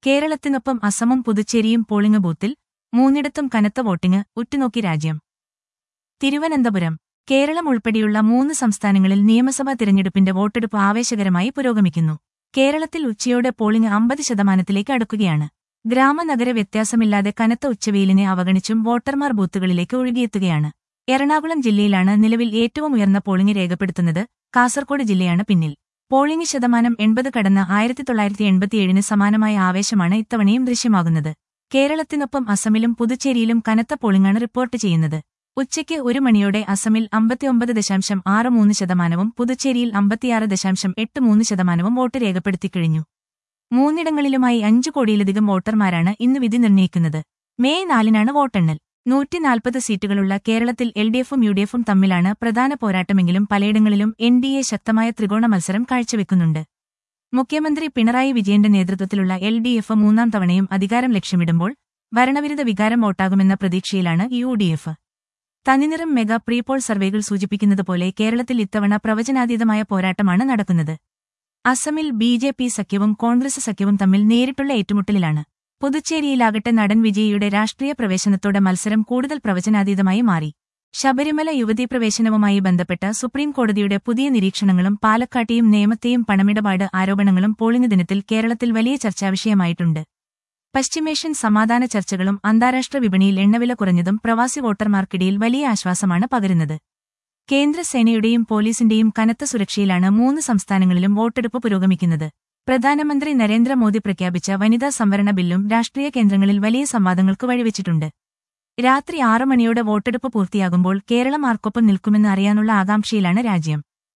കേരളത്തിനൊപ്പം അസമും പുതുച്ചേരിയും polling ബൂത്തിൽ മൂന്നിടത്തും കനത്ത voting ഉറ്റുനോക്കി രാജ്യം തിരുവനന്തപുരം കേരളം ഉൾപ്പെടെയുള്ള മൂന്ന് സംസ്ഥാനങ്ങളിൽ നിയമസഭാ തിരഞ്ഞെടുപ്പിന്റെ വോട്ടെടുപ്പ് ആവേശകരമായി പുരോഗമിക്കുന്നു കേരളത്തിൽ ഉച്ചയോടെ പോളിംഗ് അമ്പത് ശതമാനത്തിലേക്ക് അടുക്കുകയാണ് ഗ്രാമനഗര വ്യത്യാസമില്ലാതെ കനത്ത ഉച്ചവെയിലിനെ അവഗണിച്ചും വോട്ടർമാർ ബൂത്തുകളിലേക്ക് ഒഴുകിയെത്തുകയാണ് എറണാകുളം ജില്ലയിലാണ് നിലവിൽ ഏറ്റവും ഉയർന്ന പോളിംഗ് രേഖപ്പെടുത്തുന്നത് കാസർകോട് ജില്ലയാണ് പിന്നിൽ പോളിംഗ് ശതമാനം എൺപത് കടന്ന ആയിരത്തി തൊള്ളായിരത്തി എൺപത്തിയേഴിന് സമാനമായ ആവേശമാണ് ഇത്തവണയും ദൃശ്യമാകുന്നത് കേരളത്തിനൊപ്പം അസമിലും പുതുച്ചേരിയിലും കനത്ത പോളിംഗാണ് റിപ്പോർട്ട് ചെയ്യുന്നത് ഉച്ചയ്ക്ക് ഒരു മണിയോടെ അസമിൽ അമ്പത്തിയൊമ്പത് ദശാംശം ആറ് മൂന്ന് ശതമാനവും പുതുച്ചേരിയിൽ അമ്പത്തിയാറ് ദശാംശം എട്ട് മൂന്ന് ശതമാനവും വോട്ട് രേഖപ്പെടുത്തിക്കഴിഞ്ഞു മൂന്നിടങ്ങളിലുമായി അഞ്ചു കോടിയിലധികം വോട്ടർമാരാണ് ഇന്ന് വിധി നിർണ്ണയിക്കുന്നത് മേയ് നാലിനാണ് വോട്ടെണ്ണൽ നൂറ്റിനാൽപ്പത് സീറ്റുകളുള്ള കേരളത്തിൽ എൽ ഡി എഫും യു ഡി എഫും തമ്മിലാണ് പ്രധാന പോരാട്ടമെങ്കിലും പലയിടങ്ങളിലും എൻ ഡി എ ശക്തമായ ത്രികോണ മത്സരം കാഴ്ചവെക്കുന്നുണ്ട് മുഖ്യമന്ത്രി പിണറായി വിജയന്റെ നേതൃത്വത്തിലുള്ള എൽ ഡി എഫ് മൂന്നാം തവണയും അധികാരം ലക്ഷ്യമിടുമ്പോൾ ഭരണവിരുദ്ധ വികാരം വോട്ടാകുമെന്ന പ്രതീക്ഷയിലാണ് യു ഡി എഫ് തനിനിറം മെഗാ പ്രീപോൾ സർവേകൾ സൂചിപ്പിക്കുന്നതുപോലെ കേരളത്തിൽ ഇത്തവണ പ്രവചനാതീതമായ പോരാട്ടമാണ് നടക്കുന്നത് അസമിൽ ബി ജെ പി സഖ്യവും കോൺഗ്രസ് സഖ്യവും തമ്മിൽ നേരിട്ടുള്ള ഏറ്റുമുട്ടലിലാണ് പുതുച്ചേരിയിലാകട്ടെ നടൻ വിജയിയുടെ രാഷ്ട്രീയ പ്രവേശനത്തോടെ മത്സരം കൂടുതൽ പ്രവചനാതീതമായി മാറി ശബരിമല യുവതീ പ്രവേശനവുമായി ബന്ധപ്പെട്ട സുപ്രീം കോടതിയുടെ പുതിയ നിരീക്ഷണങ്ങളും പാലക്കാട്ടെയും നേമത്തെയും പണമിടപാട് ആരോപണങ്ങളും പോളിംഗ് ദിനത്തിൽ കേരളത്തിൽ വലിയ ചർച്ചാവിഷയമായിട്ടുണ്ട് പശ്ചിമേഷ്യൻ സമാധാന ചർച്ചകളും അന്താരാഷ്ട്ര വിപണിയിൽ എണ്ണവില കുറഞ്ഞതും പ്രവാസി വോട്ടർമാർക്കിടയിൽ വലിയ ആശ്വാസമാണ് പകരുന്നത് കേന്ദ്രസേനയുടെയും പോലീസിന്റെയും കനത്ത സുരക്ഷയിലാണ് മൂന്ന് സംസ്ഥാനങ്ങളിലും വോട്ടെടുപ്പ് പുരോഗമിക്കുന്നത് പ്രധാനമന്ത്രി നരേന്ദ്രമോദി പ്രഖ്യാപിച്ച വനിതാ സംവരണ ബില്ലും രാഷ്ട്രീയ കേന്ദ്രങ്ങളിൽ വലിയ സംവാദങ്ങൾക്ക് വഴിവെച്ചിട്ടുണ്ട് രാത്രി ആറു മണിയോടെ വോട്ടെടുപ്പ് പൂർത്തിയാകുമ്പോൾ കേരളം ആർക്കൊപ്പം നിൽക്കുമെന്ന് അറിയാനുള്ള ആകാംക്ഷയിലാണ് രാജ്യം